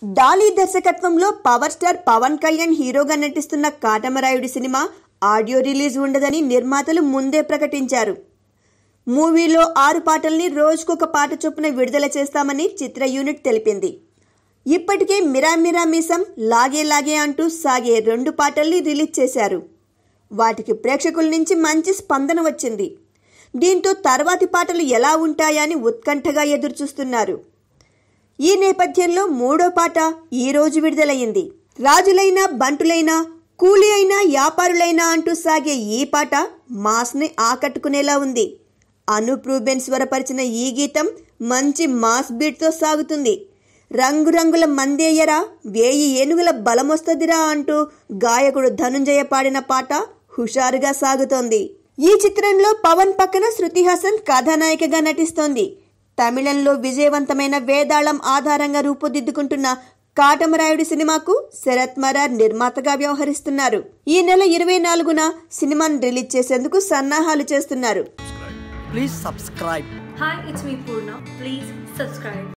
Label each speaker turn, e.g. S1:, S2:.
S1: Dolly దర్శకత్వంలో power star Pawan Kalyan హీరోగా నటిస్తున్న కాటమరాయుడి సినిమా ఆడియో రిలీజ్ ఉండదని నిర్మాతలు ముందే ప్రకటించారు మూవీలో ఆరు పాటల్ని రోజుకొక పాట చొప్పున విడుదల చేస్తామని చిత్ర యూనిట్ తెలిపింది ఇప్పటికే మిరా మిరా మీసం లాగే లాగే అంటూ సాగే రెండు పాటల్ని రిలీజ్ చేశారు వాటికి ప్రేక్షకుల నుంచి మంచి స్పందన వచ్చింది దీంతో తర్వాతి పాటలు ఎలా ఉంటాయని ఉత్కంఠగా ఎదురుచూస్తున్నారు ఈ నేపథ్యంలో మూడో పాట ఈ రోజు విడుదలయ్యింది రాజులైనా బంటులైనా కూలి అయినా వ్యాపారులైనా అంటూ సాగే ఈ పాట మాస్ని ఆకట్టుకునేలా ఉంది అనూప్ రూబెన్ స్వరపరిచిన ఈ గీతం మంచి మాస్ బీట్తో సాగుతుంది రంగురంగుల మందేయరా వేయి ఏనుగుల బలమొస్తదిరా అంటూ గాయకుడు ధనుంజయ పాడిన పాట హుషారుగా సాగుతోంది ఈ చిత్రంలో పవన్ పక్కన శృతి హాసన్ కథానాయికగా నటిస్తోంది తమిళంలో విజయవంతమైన వేదాళం ఆధారంగా రూపుదిద్దుకుంటున్న కాటమరాయుడి సినిమాకు శరత్ మరార్ నిర్మాతగా వ్యవహరిస్తున్నారు ఈ నెల ఇరవై నాలుగున సినిమాను రిలీజ్ చేసేందుకు సన్నాహాలు చేస్తున్నారు
S2: Please subscribe.
S3: Hi, it's me Purna. Please subscribe.